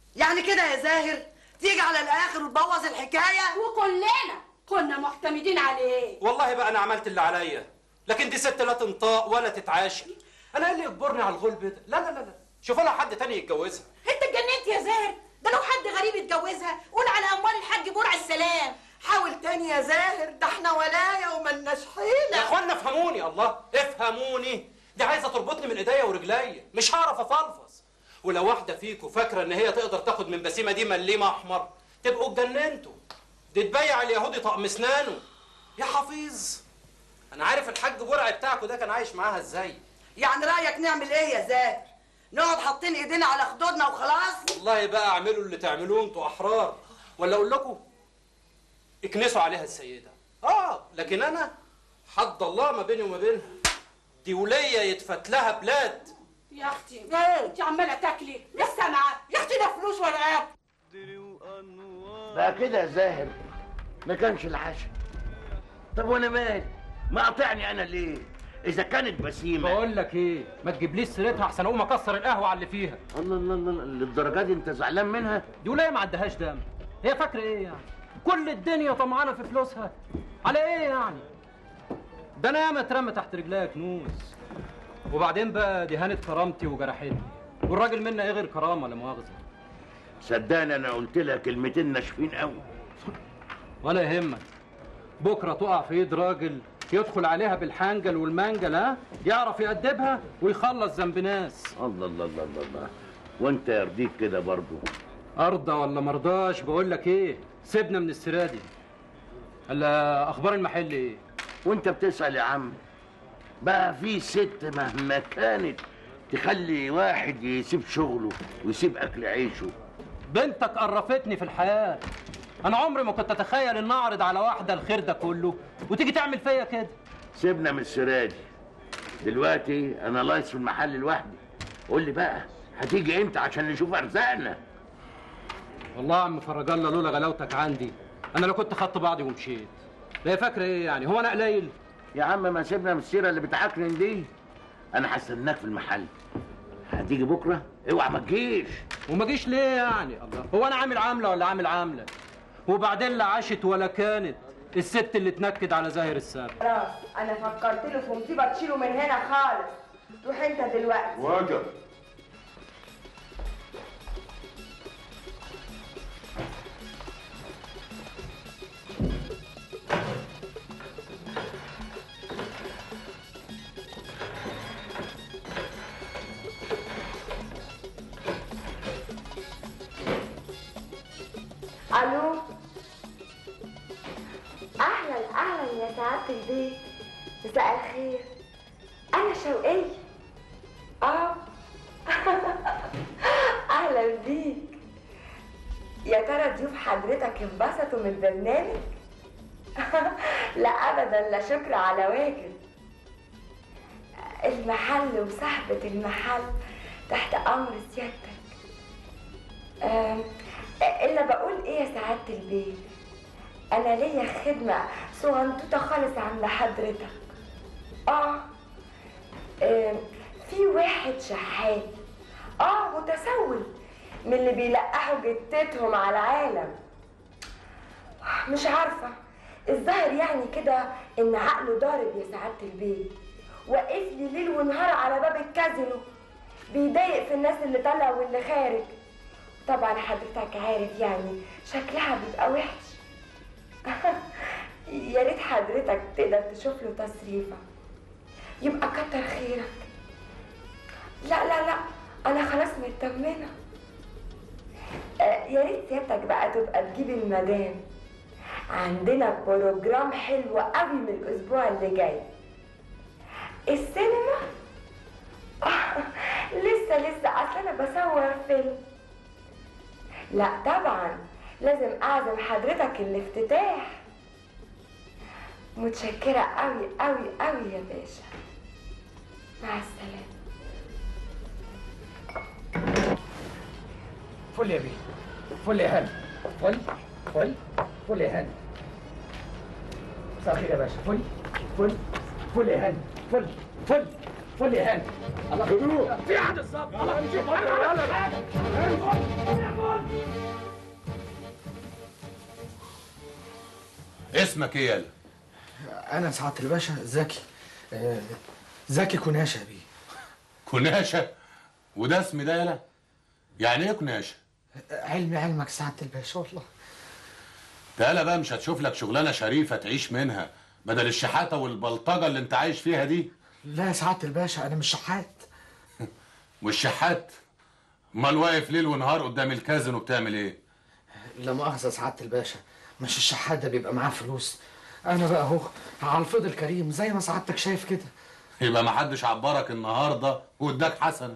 يعني كده يا زاهر تيجي على الاخر وتبوظ الحكايه وكلنا كنا معتمدين عليه والله بقى انا عملت اللي عليا لكن دي ست لا تنطق ولا تتعاشر انا ايه اللي يجبرني على الغلب ده لا لا لا لا شوف لها حد تاني يتجوزها انت اتجننت يا زاهر ده لو حد غريب اتجوزها قول على اموال الحاج برع السلام حاول تاني يا زاهر ده احنا ولايه وملناش يا حيله اخوانا افهموني الله افهموني دي عايزه تربطني من ايديا ورجليا مش هعرف افلفظ ولو واحده فيكم فاكره ان هي تقدر تاخد من بسيمه دي مليم احمر تبقوا اتجننتوا دي تبيع اليهودي طقم اسنانه يا حفيظ انا عارف الحاج برع بتاعكوا ده كان عايش معاها ازاي يعني رايك نعمل ايه يا زاهر نقعد حاطين ايدينا على خدودنا وخلاص والله بقى اعملوا اللي تعملوه انتوا احرار ولا اقول لكم اكنسوا عليها السيده اه لكن انا حد الله ما بيني وما بينها دي وليه يتفت لها بلاد يا اختي انت عماله تاكلي لسه معاه يا اختي ده فلوس ولا اكل بقى كده يا زاهر ما كانش العشاء طب وانا مالي ما قاطعني انا ليه اذا كانت بسيمه بقول لك ايه ما تجيبليش سيرتها احسن اقوم اكسر القهوه على اللي فيها الله الله الله للدرجه دي انت زعلان منها دي وليه ما عندهاش دم هي فاكره ايه يعني كل الدنيا طمعانه في فلوسها على ايه يعني ده انا ياما اترمى تحت رجليها كنوز وبعدين بقى دي هانت كرامتي وجرحتني والراجل منا ايه غير كرامه لا مؤاخذه صدقني انا قلت لها كلمتين ناشفين قوي ولا يهمك بكره تقع في ايد راجل يدخل عليها بالحنجل والمنجل ها يعرف يأدبها ويخلص ذنب ناس الله الله الله الله, الله. وانت يرضيك كده برضو ارضى ولا مرضاش بقول لك ايه سيبنا من السيره دي الا اخبار المحل ايه وانت بتسأل يا عم بقى في ست مهما كانت تخلي واحد يسيب شغله ويسيب اكل عيشه بنتك قرفتني في الحياه انا عمري ما كنت اتخيل ان اعرض على واحده الخير ده كله وتيجي تعمل فيا كده سيبنا من السيره دي دلوقتي انا لايص في المحل لوحدي قول لي بقى هتيجي امتى عشان نشوف ارزاقنا والله يا عم فرج الله لولا غلاوتك عندي انا لو كنت خدت بعضي ومشيت لا فاكره ايه يعني هو انا قليل يا عم ما سيبنا من السيره اللي بتعكنن دي انا هستناك في المحل هتيجي بكره اوعى ما تجيش وما جيش ليه يعني الله هو انا عامل عامله ولا عامل عامله وبعدين لا عاشت ولا كانت الست اللي تنكد على زاهر السابق خلاص انا فكرت له في مصيبه تشيله من هنا خالص روح انت دلوقتي واجب الو اهلا اهلا يا سعاده البيت مساء الخير انا شوقية اه اهلا بيك يا ترى ضيوف حضرتك انبسطوا من البرنامج لا ابدا لا شكر على واجب المحل وصاحبة المحل تحت امر سيادتك آم، الا بقول ايه يا سعاده البيت انا ليا خدمه صغنطوطه خالص عند حضرتك اه آم، في واحد شحات اه متسول من اللي بيلقحوا جتتهم على العالم مش عارفه الظاهر يعني كده ان عقله ضارب يا سعاده البيت واقف لي ليل ونهار على باب الكازينو بيضايق في الناس اللي طالع واللي خارج طبعا حضرتك عارف يعني شكلها بيبقى وحش يا ريت حضرتك تقدر تشوف له تصريفه يبقى كتر خيرك لا لا لا انا خلاص مطمنه آه، يا ريت سيادتك بقى تبقى تجيب المدام عندنا بروجرام حلو قوي من الاسبوع اللي جاي السينما آه، لسه لسه اصل انا بصور فيلم لا طبعا لازم اعزم حضرتك الافتتاح متشكرة قوي قوي قوي يا باشا مع السلامة فل يا بيه فل يا هاني فل فل فل يا هاني مساء الخير يا باشا فل فل فل يا هاني فل فل فل يا هاني الله في حد الصبر الله يشوف اسمك ايه يالا انا سعاده الباشا زكي آه، زكي كناشه بيه كناشه وده اسمي ده يالا يعني ايه كناشه علمي علمك سعاده الباشا والله تعالى بقى مش هتشوف لك شغلانه شريفه تعيش منها بدل الشحاته والبلطجه اللي انت عايش فيها دي لا يا سعاده الباشا انا مش شحات والشحات امال واقف ليل ونهار قدام الكازينو بتعمل ايه لا مؤاخذه سعاده الباشا مش الشحات ده بيبقى معاه فلوس انا بقى اهو على الفضل الكريم زي ما سعادتك شايف كده يبقى ما حدش عبرك النهارده واداك حسنه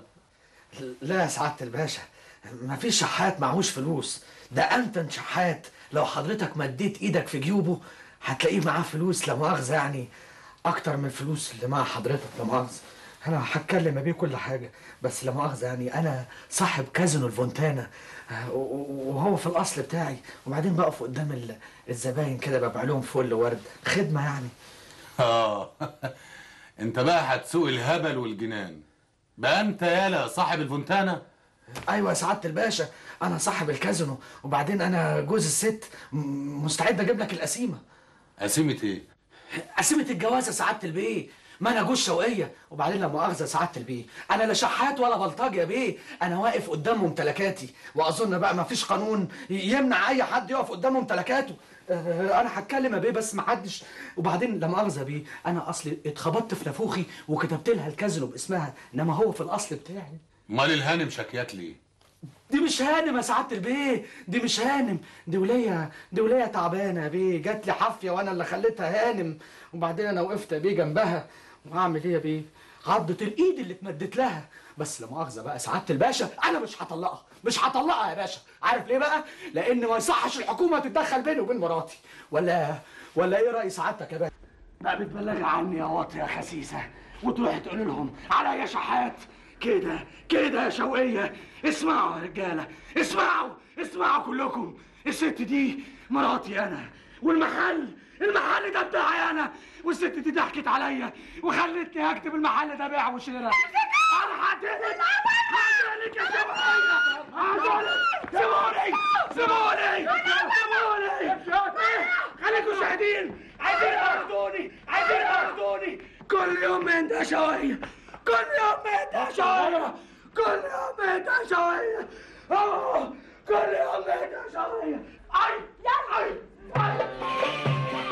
لا يا سعاده الباشا ما فيش شحات معهوش فلوس ده انت شحات لو حضرتك مديت ايدك في جيوبه هتلاقيه معاه فلوس لا مؤاخذه يعني اكتر من الفلوس اللي مع حضرتك لا مؤاخذه انا هتكلم بيه كل حاجه بس لا مؤاخذه يعني انا صاحب كازينو الفونتانا آه، و- و- وهو في الاصل بتاعي وبعدين بقف قدام ال- الزباين كده ببيع لهم فل ورد خدمه يعني اه انت بقى هتسوق الهبل والجنان بقى انت يالا صاحب الفونتانا ايوه يا سعاده الباشا انا صاحب الكازينو وبعدين انا جوز الست م- مستعد اجيب لك القسيمه قسيمه ايه قسيمه الجواز يا سعاده البيه ما انا جوز شوقيه وبعدين لا مؤاخذه يا سعاده البيه انا لا شحات ولا بلطجي يا بيه انا واقف قدام ممتلكاتي واظن بقى ما فيش قانون ي- يمنع اي حد يقف قدام ممتلكاته آه، انا هتكلم يا بيه بس ما حدش وبعدين لا مؤاخذه يا بيه انا اصلي اتخبطت في نافوخي وكتبت لها الكازينو باسمها انما هو في الاصل بتاعي امال الهانم شكياك ليه دي مش هانم يا سعاده البيه دي مش هانم دي وليه دي وليه تعبانه يا بيه جات لي حافيه وانا اللي خليتها هانم وبعدين انا وقفت يا بيه جنبها وهعمل ايه يا بيه عضت الايد اللي اتمدت لها بس لا مؤاخذه بقى سعاده الباشا انا مش هطلقها مش هطلقها يا باشا عارف ليه بقى لان ما يصحش الحكومه تتدخل بيني وبين مراتي ولا ولا ايه راي سعادتك يا باشا بقى بتبلغي عني يا واطي يا خسيسه وتروحي تقول لهم على يا شحات كده كده يا شوقية اسمعوا يا رجالة اسمعوا اسمعوا كلكم الست دي مراتي أنا والمحل المحل ده بتاعي أنا والست دي ضحكت عليا وخلتني هكتب المحل ده بيع وشراء أنا هقتلك هقتلك يا شوقية هقتلك سيبوني سيبوني سيبوني خليكم شاهدين عايزين تاخدوني عايزين تاخدوني كل يوم من ده شوية كل يوم من ده شوية كل يوم من ده شوية أوه، كل يوم من ده شوية أي أي أي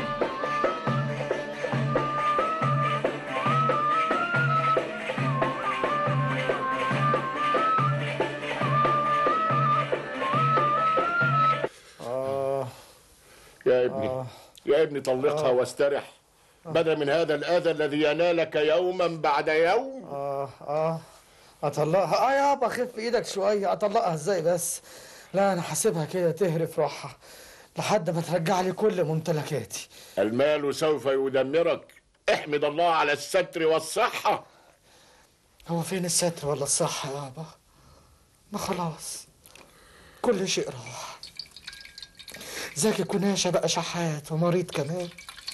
يا ابني يا ابني طلقها واسترح بدل من هذا الأذى الذي ينالك يوما بعد يوم اه اه اطلقها اه يابا خف ايدك شويه اطلقها ازاي بس لا انا حاسبها كده تهرف روحها لحد ما ترجع لي كل ممتلكاتي المال سوف يدمرك احمد الله على الستر والصحة هو فين الستر ولا الصحة يابا ما خلاص كل شيء راح زكي كناشة بقى شحات ومريض كمان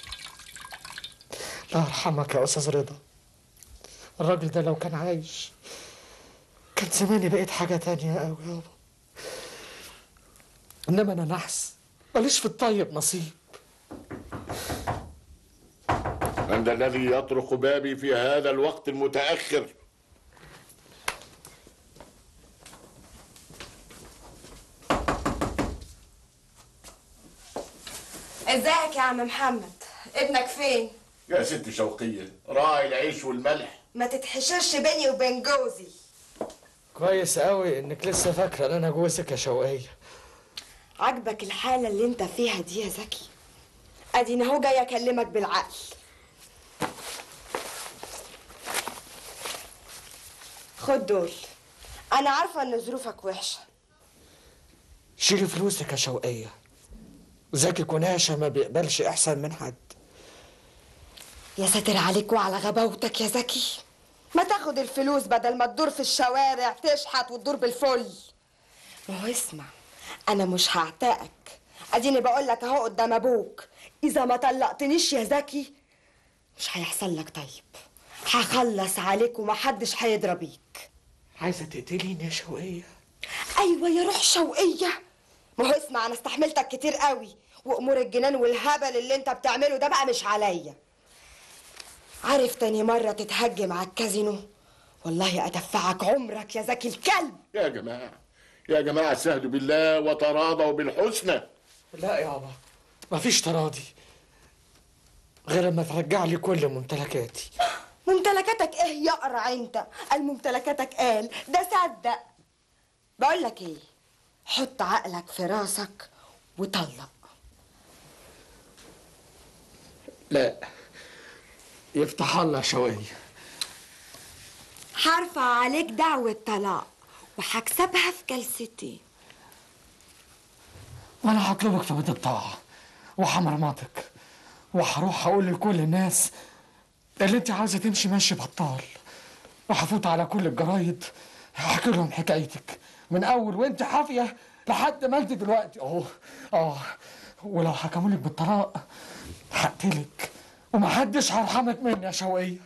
الله يرحمك يا أستاذ رضا الراجل ده لو كان عايش كان زماني بقيت حاجة تانية أوي يابا إنما أنا نحس ماليش في الطيب نصيب من ذا الذي يطرق بابي في هذا الوقت المتأخر ازيك يا عم محمد ابنك فين يا ست شوقية راعي العيش والملح ما تتحشرش بيني وبين جوزي كويس قوي إنك لسه فاكرة إن أنا جوزك يا شوقية عاجبك الحالة اللي انت فيها دي يا زكي ادينا اهو جاي اكلمك بالعقل خد دول انا عارفة ان ظروفك وحشة شيلي فلوسك يا شوقية زكي كناشة ما بيقبلش أحسن من حد يا ساتر عليك وعلى غباوتك يا زكي ما تاخد الفلوس بدل ما تدور في الشوارع تشحت وتدور بالفل ما هو اسمع انا مش هعتقك اديني بقول لك اهو قدام ابوك اذا ما طلقتنيش يا زكي مش هيحصل لك طيب هخلص عليك ومحدش هيضرب بيك عايزة تقتليني يا شوقية ايوه يا روح شوقيه ما هو اسمع انا استحملتك كتير قوي وامور الجنان والهبل اللي انت بتعمله ده بقى مش عليا عارف تاني مرة تتهجم على الكازينو والله ادفعك عمرك يا زكي الكلب يا جماعة يا جماعة استهدوا بالله وتراضوا بالحسنى لا يابا مفيش تراضي غير لما ترجع لي كل ممتلكاتي ممتلكاتك ايه يقرع انت الممتلكاتك قال ده صدق بقول لك ايه حط عقلك في راسك وطلق لا يفتح الله شوية هرفع عليك دعوة طلاق وهكسبها في جلستي وانا هطلبك في بيت الطاعة وحمرمطك وهروح اقول لكل الناس اللي انت عاوزة تمشي ماشي بطال وهفوت على كل الجرايد هحكي لهم حكايتك من اول وانت حافية لحد ما انت دلوقتي اهو اه ولو حكمولك بالطلاق هقتلك ومحدش هيرحمك مني يا شوقية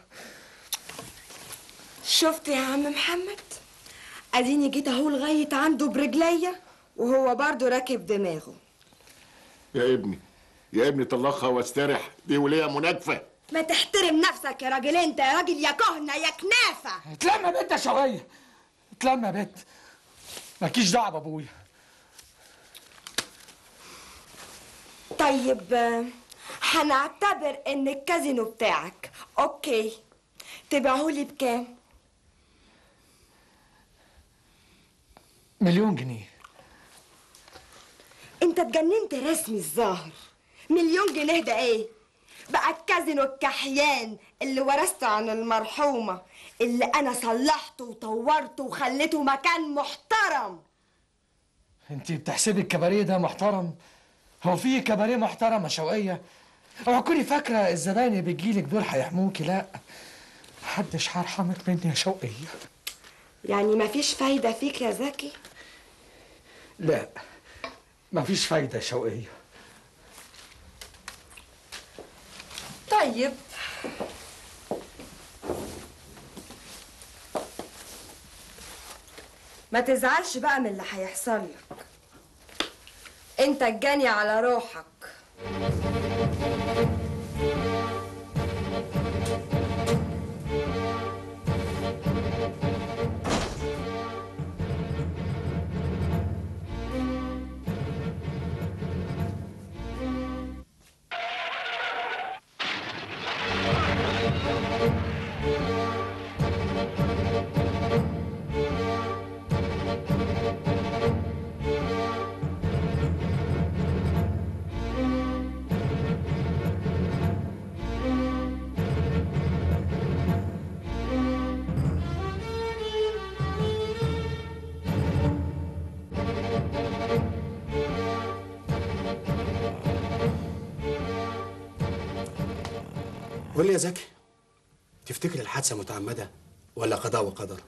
شفت يا عم محمد اديني جيت اهو لغاية عنده برجليا وهو برضه راكب دماغه يا ابني يا ابني طلقها واسترح دي ولية منادفة ما تحترم نفسك يا راجل انت يا راجل يا كهنة يا كنافة اتلم يا بنت يا شوقية اتلم يا بنت مالكيش دعوة بابويا طيب آه، هنعتبر ان الكازينو بتاعك اوكي تبيعهولي بكام مليون جنيه انت اتجننت رسمي الظاهر مليون جنيه ده ايه بقى الكازينو الكحيان اللي ورثته عن المرحومة اللي انا صلحته وطورته وخليته مكان محترم انت بتحسبي الكباريه ده محترم هو في كباريه محترم يا شوقية اوعى تكوني فاكرة الزباين اللي بيجيلك دول هيحموكي لا محدش هيرحمك مني يا شوقية يعني مفيش فايدة فيك يا زكي لا مفيش فايدة يا شوقية طيب ما تزعلش بقى من اللي هيحصل لك انت الجاني على روحك قول لي يا زكي تفتكر الحادثة متعمدة ولا قضاء وقدر؟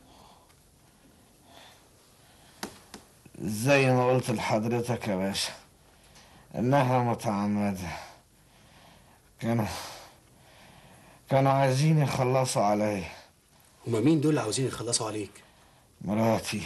زي ما قلت لحضرتك يا باشا انها متعمدة كانوا كانوا عايزين يخلصوا عليا هما مين دول اللي عاوزين يخلصوا عليك؟ مراتي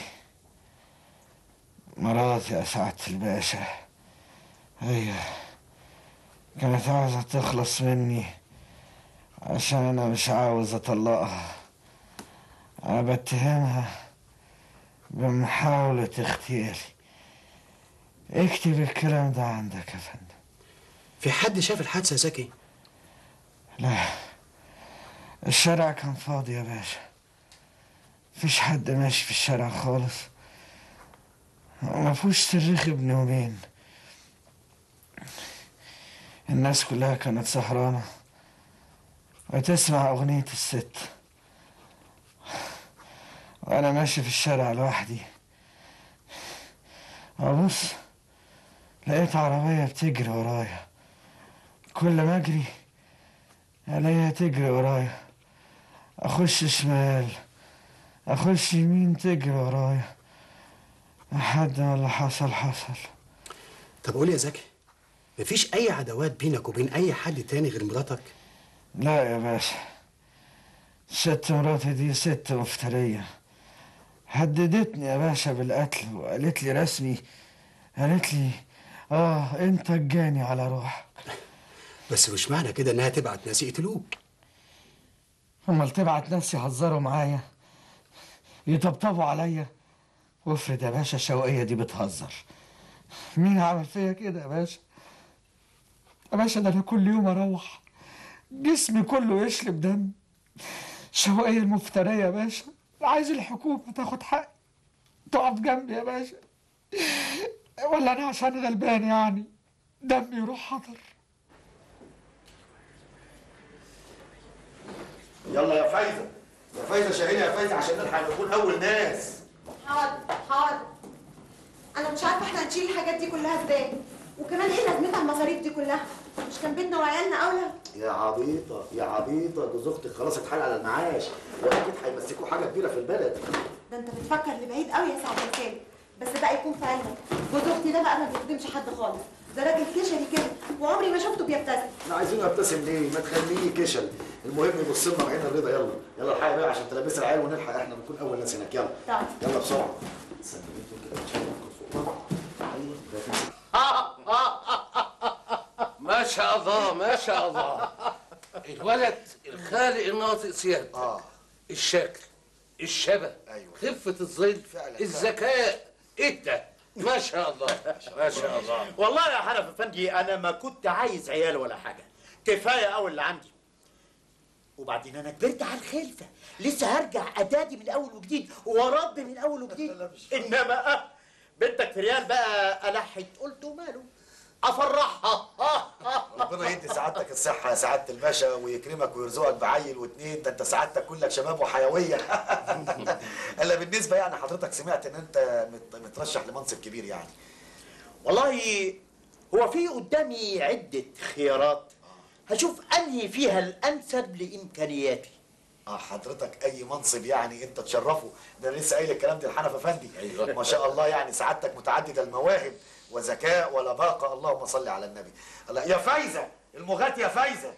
مراتي يا سعادة الباشا هي كانت عاوزة تخلص مني عشان أنا مش عاوز أطلقها أنا بتهمها بمحاولة اغتيالي اكتب الكلام ده عندك يا فندم في حد شاف الحادثة يا زكي؟ لا الشارع كان فاضي يا باشا مفيش حد ماشي في الشارع خالص مفهوش صريخ ابن يومين الناس كلها كانت سهرانة وتسمع أغنية الست وأنا ماشي في الشارع لوحدي أبص لقيت عربية بتجري ورايا كل ما أجري ألاقيها تجري ورايا أخش شمال أخش يمين تجري ورايا لحد ما اللي حصل حصل طب قول لي يا زكي مفيش أي عداوات بينك وبين أي حد تاني غير مراتك؟ لا يا باشا ست مراتي دي ست مفترية هددتني يا باشا بالقتل وقالت لي رسمي قالت لي اه انت الجاني على روحك بس مش معنى كده انها تبعت ناس يقتلوك امال تبعت ناس يهزروا معايا يطبطبوا عليا وافرض يا باشا الشوقية دي بتهزر مين عمل فيا كده يا باشا يا باشا ده انا كل يوم اروح جسمي كله يشرب دم الشوقية المفترية يا باشا عايز الحكومة تاخد حقي تقف جنبي يا باشا ولا انا عشان غلبان يعني دمي يروح حضر يلا يا فايزه يا فايزه شاهيني يا فايزه عشان نلحق نكون اول ناس حاضر حاضر انا مش عارفه احنا هنشيل الحاجات دي كلها ازاي وكمان ايه لازمتها المصاريف دي كلها مش كان بيتنا وعيالنا اولى يا عبيطه يا عبيطه جوز اختك خلاص اتحال على المعاش واكيد هيمسكوا حاجه كبيره في البلد ده انت بتفكر لبعيد قوي يا سعد الخالق بس بقى يكون في علمك جوز اختي ده بقى ما بيخدمش حد خالص ده راجل كشري كده وعمري ما شفته بيبتسم احنا عايزينه يبتسم ليه ما تخليه كشل المهم يبص لنا بعين الرضا يلا يلا الحقي بقى عشان تلبس العيال ونلحق احنا نكون اول ناس هناك يلا طيب يلا بسرعه استنى انتوا كده مش هنفكر فوق بعض. ايوه ده في- ما شاء الله ما شاء الله الولد الخالق الناطق سيادة اه الشكل الشبه أيوة. خفة الظل فعلا، الذكاء ايه ده ما شاء الله ما شاء الله والله يا حنف افندي انا ما كنت عايز عيال ولا حاجه كفايه قوي اللي عندي وبعدين انا كبرت على الخلفه لسه هرجع ادادي من اول وجديد واربي من اول وجديد انما أه بنتك في ريال بقى الحت قلت وماله افرحها ربنا يدي سعادتك الصحة يا سعادة الباشا ويكرمك ويرزقك بعيل واتنين ده انت سعادتك كلك شباب وحيوية الا بالنسبة يعني حضرتك سمعت ان انت مت- مترشح لمنصب كبير يعني والله هو في قدامي عده خيارات هشوف انهي فيها الانسب لامكانياتي اه حضرتك اي منصب يعني انت تشرفه ده انا لسه قايل الكلام ده لحنف افندي أيوة. ما شاء الله يعني سعادتك متعدد المواهب وذكاء ولباقة اللهم صل على النبي الله يا فايزة المغات يا فايزة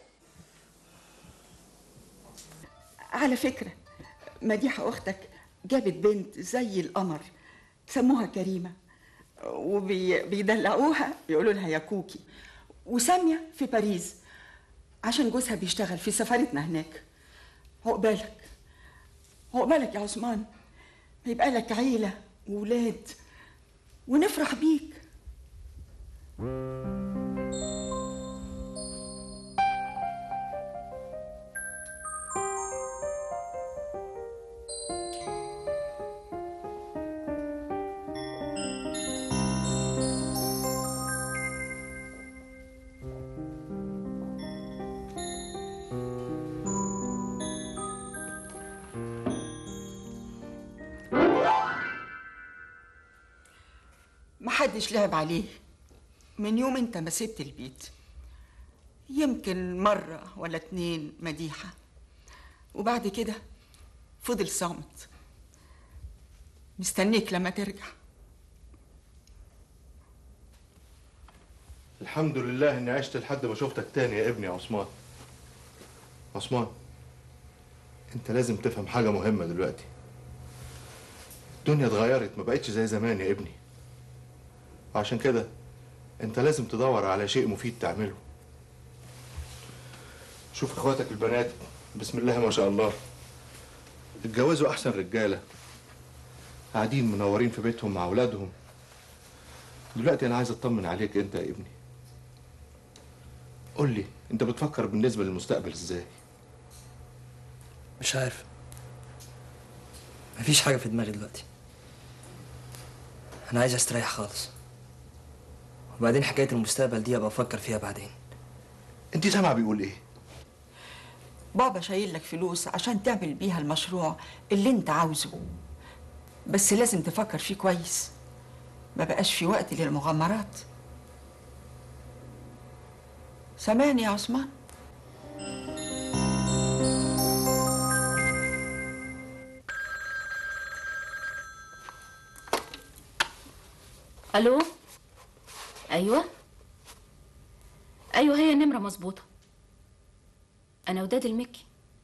على فكرة مديحة أختك جابت بنت زي القمر سموها كريمة وبيدلعوها يقولوا لها يا كوكي وسامية في باريس عشان جوزها بيشتغل في سفارتنا هناك عقبالك عقبالك يا عثمان يبقى لك عيلة وولاد ونفرح بيك محدش لعب عليه من يوم انت ما سبت البيت يمكن مرة ولا اتنين مديحة وبعد كده فضل صامت مستنيك لما ترجع الحمد لله اني عشت لحد ما شفتك تاني يا ابني يا عثمان عثمان انت لازم تفهم حاجة مهمة دلوقتي الدنيا اتغيرت ما بقتش زي زمان يا ابني وعشان كده انت لازم تدور على شيء مفيد تعمله شوف اخواتك البنات بسم الله ما شاء الله اتجوزوا احسن رجاله قاعدين منورين في بيتهم مع اولادهم دلوقتي انا عايز اطمن عليك انت يا ابني قول لي انت بتفكر بالنسبه للمستقبل ازاي مش عارف مفيش حاجة في دماغي دلوقتي أنا عايز أستريح خالص وبعدين حكاية المستقبل دي أبقى أفكر فيها بعدين انت سامعه بيقول ايه بابا شايل لك فلوس عشان تعمل بيها المشروع اللي انت عاوزه بس لازم تفكر فيه كويس ما بقاش في وقت للمغامرات سامعني يا عثمان الو ايوه ايوه هي النمره مظبوطه انا وداد المكي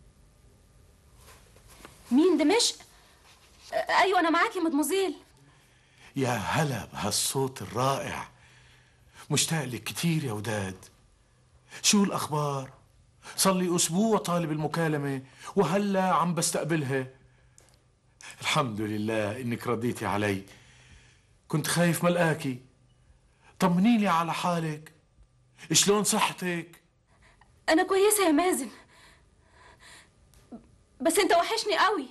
مين دمشق آه، ايوه انا معاكي مدموزيل يا هلا بهالصوت الرائع مشتاق لك كتير يا وداد شو الأخبار؟ صار لي أسبوع طالب المكالمة وهلا عم بستقبلها الحمد لله إنك رديتي علي كنت خايف ملقاكي طمنيني على حالك شلون صحتك؟ انا كويسه يا مازن بس انت وحشني قوي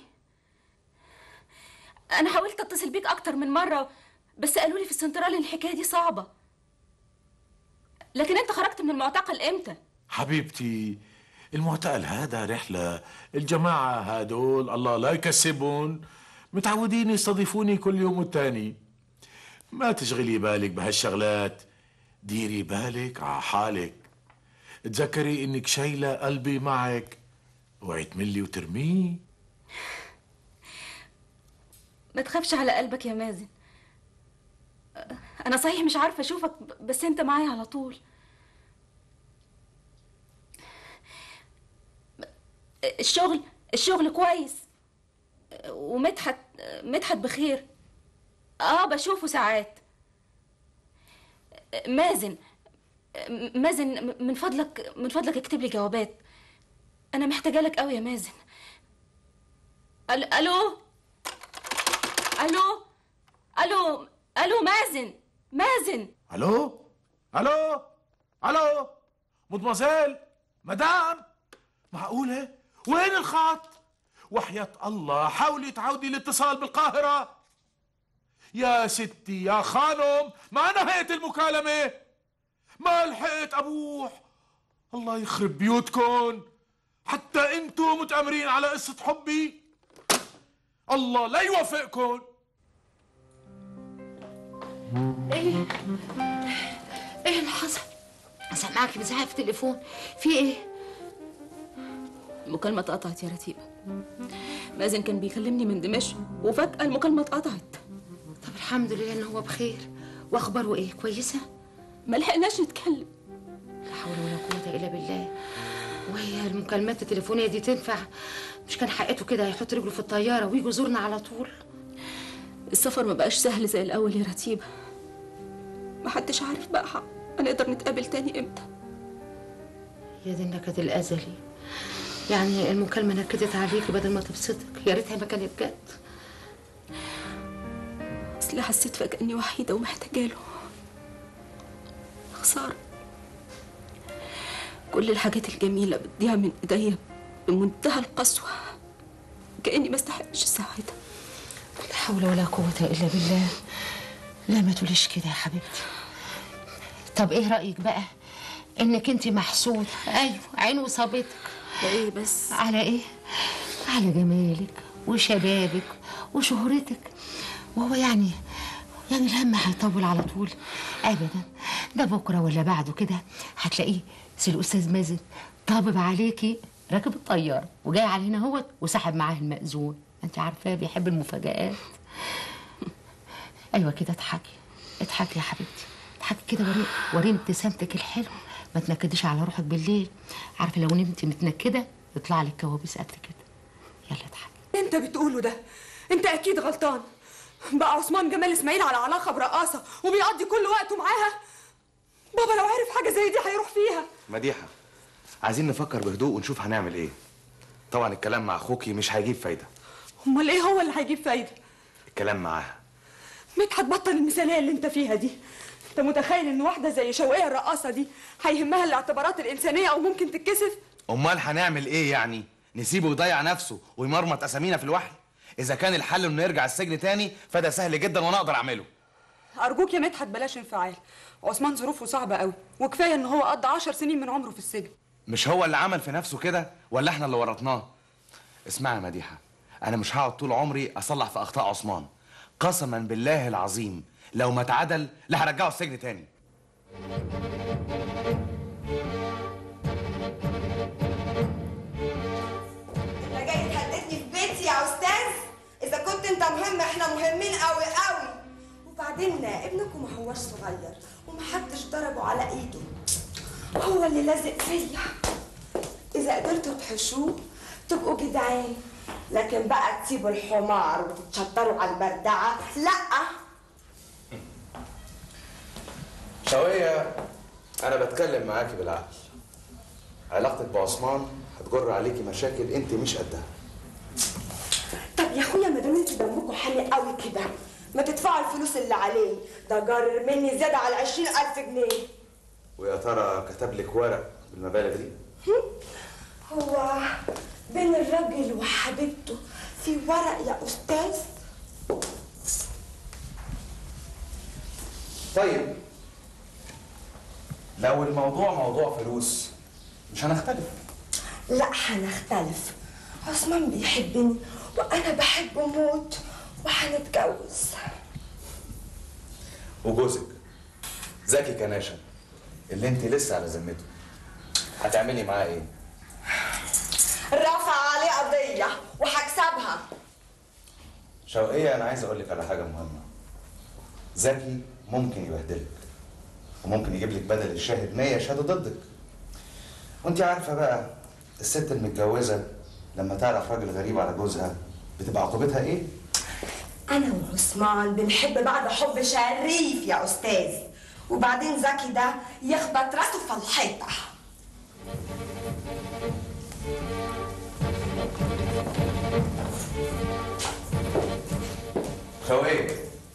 انا حاولت اتصل بيك اكتر من مره بس قالوا لي في السنترال إن الحكايه دي صعبه لكن انت خرجت من المعتقل امتى حبيبتي المعتقل هذا رحلة الجماعة هادول الله لا يكسبون متعودين يستضيفوني كل يوم والتاني ما تشغلي بالك بهالشغلات ديري بالك على حالك تذكري انك شايلة قلبي معك اوعي تملي وترميه ما تخافش على قلبك يا مازن انا صحيح مش عارفه اشوفك بس انت معايا على طول الشغل الشغل كويس ومدحت مدحت بخير اه بشوفه ساعات مازن مازن من فضلك من فضلك اكتب لي جوابات انا محتاجه لك قوي يا مازن أل- الو الو الو الو مازن مازن الو الو الو مدمزيل مدام معقولة وين الخط وحياة الله حاولي تعودي الاتصال بالقاهرة يا ستي يا خانم ما نهيت المكالمة ما لحقت أبوح الله يخرب بيوتكم حتى انتم متأمرين على قصة حبي الله لا يوفقكم ايه ايه اللي حصل سامعاكي بزعق في التليفون في ايه المكالمة اتقطعت يا رتيبة مازن كان بيكلمني من دمشق وفجأة المكالمة اتقطعت طب الحمد لله ان هو بخير واخباره ايه كويسه ما لحقناش نتكلم لا حول ولا قوه الا بالله وهي المكالمات التليفونيه دي تنفع مش كان حقته كده هيحط رجله في الطياره ويجي يزورنا على طول السفر ما بقاش سهل زي الأول يا رتيبة محدش عارف بقى حق. هنقدر نتقابل تاني امتى يا دي النكد الازلي يعني المكالمه نكدت عليكي بدل ما تبسطك يا ريتها ما كانت جت اصل حسيت فجأة اني وحيدة ومحتاجة له خسارة كل الحاجات الجميلة بتضيع من ايديا بمنتهى القسوة كأني ما استحقش ساعتها لا حول ولا قوه الا بالله لا ما تقوليش كده يا حبيبتي طب ايه رايك بقى انك انت محسود ايوه عينه صابتك ايه بس على ايه على جمالك وشبابك وشهرتك وهو يعني يعني الهم هيطول على طول ابدا ده بكره ولا بعده كده هتلاقيه سي الاستاذ مازن طابب عليكي راكب الطياره وجاي علينا هو وسحب معاه المأذون انت عارفاه بيحب المفاجآت ايوه كده اضحكي اضحكي يا حبيبتي اضحكي كده وري وري ابتسامتك الحلوه ما تنكديش على روحك بالليل عارفه لو نمتي متنكده يطلع لك كوابيس قد كده يلا اضحكي انت بتقوله ده انت اكيد غلطان بقى عثمان جمال اسماعيل على علاقه برقاصه وبيقضي كل وقته معاها بابا لو عرف حاجه زي دي هيروح فيها مديحة عايزين نفكر بهدوء ونشوف هنعمل ايه طبعا الكلام مع اخوكي مش هيجيب فايدة امال ايه هو اللي هيجيب فايده الكلام معاها مدحت بطل المثاليه اللي انت فيها دي انت متخيل ان واحده زي شوقيه الرقاصه دي هيهمها الاعتبارات الانسانيه او ممكن تتكسف امال هنعمل ايه يعني نسيبه يضيع نفسه ويمرمط اسامينا في الوحي اذا كان الحل انه يرجع السجن تاني فده سهل جدا وانا اقدر اعمله ارجوك يا مدحت بلاش انفعال عثمان ظروفه صعبه قوي وكفايه ان هو قضى عشر سنين من عمره في السجن مش هو اللي عمل في نفسه كده ولا احنا اللي ورطناه اسمعي يا مديحة انا مش هقعد طول عمري اصلح في اخطاء عثمان قسما بالله العظيم لو ما اتعدل لا هرجعه السجن تاني انت جاي تهددني في بيتي يا استاذ اذا كنت انت مهم احنا مهمين قوي قوي وبعدين ابنكم ما هوش صغير ومحدش ضربه على ايده هو اللي لازق فيا اذا قدرتوا تحشوه تبقوا جدعان لكن بقى تسيبوا الحمار وتتشطروا على البردعه لا شوية انا بتكلم معاكي بالعقل علاقتك بعثمان هتجر عليكي مشاكل انت مش قدها طب يا اخويا ما دام انتوا دمكم حامي قوي كده ما تدفعوا الفلوس اللي عليه ده جرر مني زياده على 20000 جنيه ويا ترى كتب لك ورق بالمبالغ دي هو بين الراجل وحبيبته في ورق يا استاذ طيب لو الموضوع موضوع فلوس مش هنختلف لا هنختلف عثمان بيحبني وانا بحبه موت وهنتجوز وجوزك زكي كناشا اللي انت لسه على ذمته هتعملي معاه ايه رفع عليه قضيه وهكسبها شوقية أنا عايز أقول لك على حاجة مهمة. زكي ممكن يبهدلك وممكن يجيب لك بدل الشاهد 100 يشهدوا ضدك. وأنت عارفة بقى الست المتجوزة لما تعرف راجل غريب على جوزها بتبقى عقوبتها إيه؟ انا وعثمان بنحب بعض حب شريف يا استاذ وبعدين زكي ده يخبط راسه في الحيطه شوقية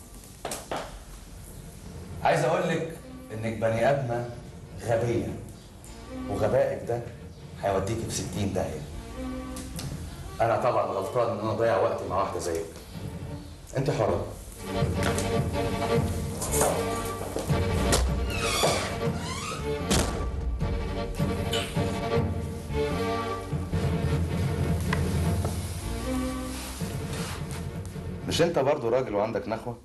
عايز أقول لك إنك بني آدمة غبية وغبائك ده هيوديكي في 60 داهية. أنا طبعا غلطان إن أنا أضيع وقتي مع واحدة زيك. أنت حرة. مش أنت برضو راجل وعندك نخوة؟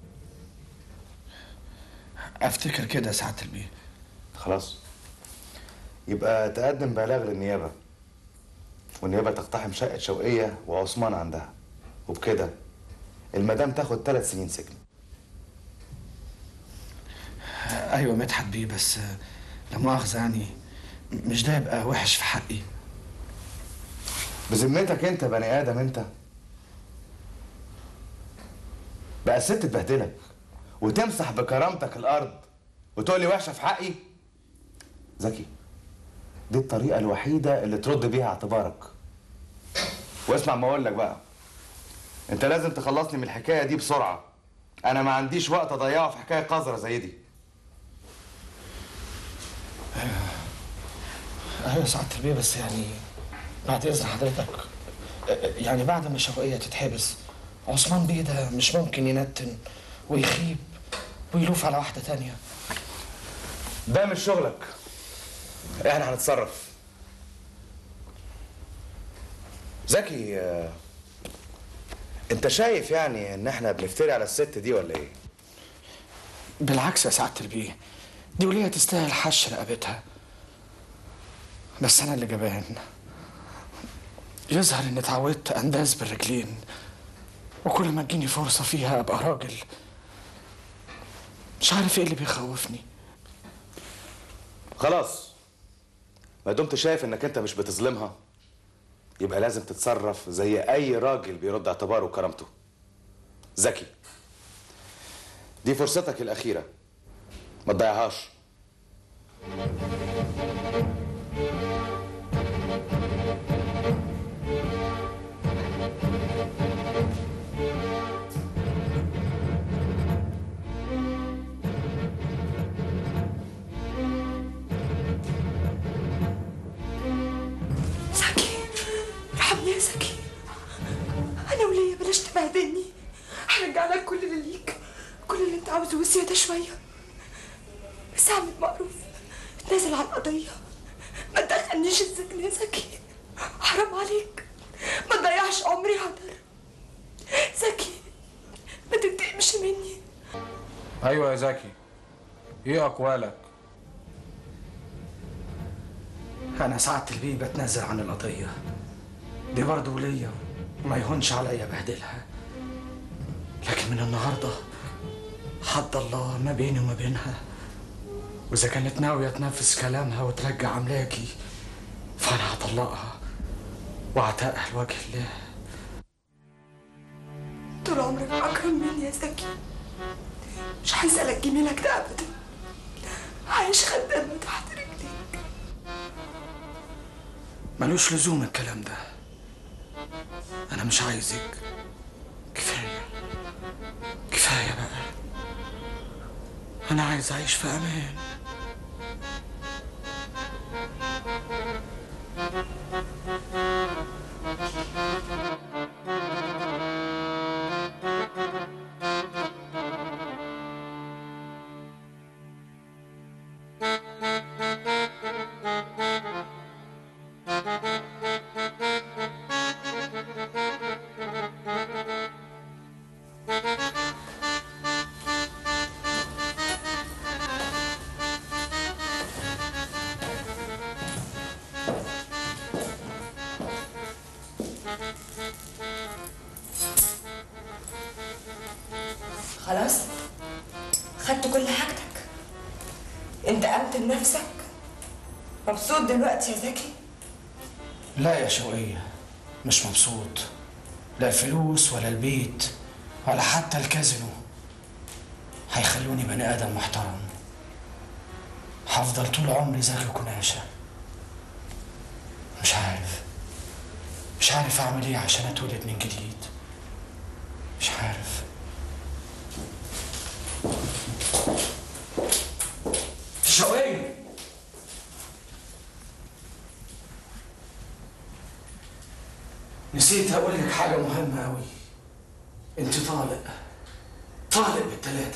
افتكر كده يا سعاده البيه خلاص يبقى تقدم بلاغ للنيابة والنيابة تقتحم شقة شوقية وعثمان عندها وبكده المدام تاخد ثلاث سنين سجن ايوه مدحت بيه بس لا مؤاخذه يعني مش ده يبقى وحش في حقي بذمتك انت بني ادم انت بقى الست تبهدلك وتمسح بكرامتك الارض وتقول لي وحشه في حقي زكي دي الطريقه الوحيده اللي ترد بيها اعتبارك واسمع ما اقول لك بقى انت لازم تخلصني من الحكايه دي بسرعه انا ما عنديش وقت اضيعه في حكايه قذره زي دي ايوه سعاده البيه بس يعني بعد اذن حضرتك يعني بعد ما شوقية تتحبس عثمان بيه ده مش ممكن ينتن ويخيب ويلوف على واحدة تانية ده مش شغلك احنا هنتصرف زكي آه، انت شايف يعني ان احنا بنفتري على الست دي ولا ايه بالعكس يا سعادة البيه دي ولية تستاهل حش رقبتها بس أنا اللي جبان يظهر إني اتعودت أنداز بالرجلين وكل ما تجيني فرصة فيها أبقى راجل مش عارف إيه اللي بيخوفني خلاص ما دمت شايف انك انت مش بتظلمها يبقى لازم تتصرف زي اي راجل بيرد اعتباره وكرامته زكي دي فرصتك الاخيره ما تضيعهاش زكي ارحمني يا زكي انا وليا بلاش تبهدلني هرجع لك كل اللي ليك كل اللي انت عاوزه وزياده شويه بس اعمل معروف اتنازل عن القضيه ما تدخلنيش السجن يا زكي حرام عليك ما تضيعش عمري هدر زكي ما تنتقمش مني ايوه يا زكي ايه اقوالك أنا سعادة البيه بتنازل عن القضية دي برضه ولية وما يهونش عليا بهدلها لكن من النهاردة حد الله ما بيني وما بينها وإذا كانت ناوية تنفذ كلامها وترجع أملاكي فأنا هطلقها وأعتقها لوجه الله طول عمرك اكرم مني يا زكي مش عايزه الك جميلك ده ابدا عايش خدام من تحت رجلي ملوش لزوم الكلام ده انا مش عايزك كفايه كفايه بقى انا عايز اعيش في امان خلاص خدت كل حاجتك انتقمت لنفسك مبسوط دلوقتي يا زكي لا يا شوقية مش مبسوط لا الفلوس ولا البيت ولا حتى الكازينو هيخلوني بني آدم محترم هفضل طول عمري زكي كناشة مش عارف مش عارف أعمل إيه عشان أتولد من جديد مش عارف شوقية نسيت أقول لك حاجة مهمة أوي أنت طالق طالق بالتلاتة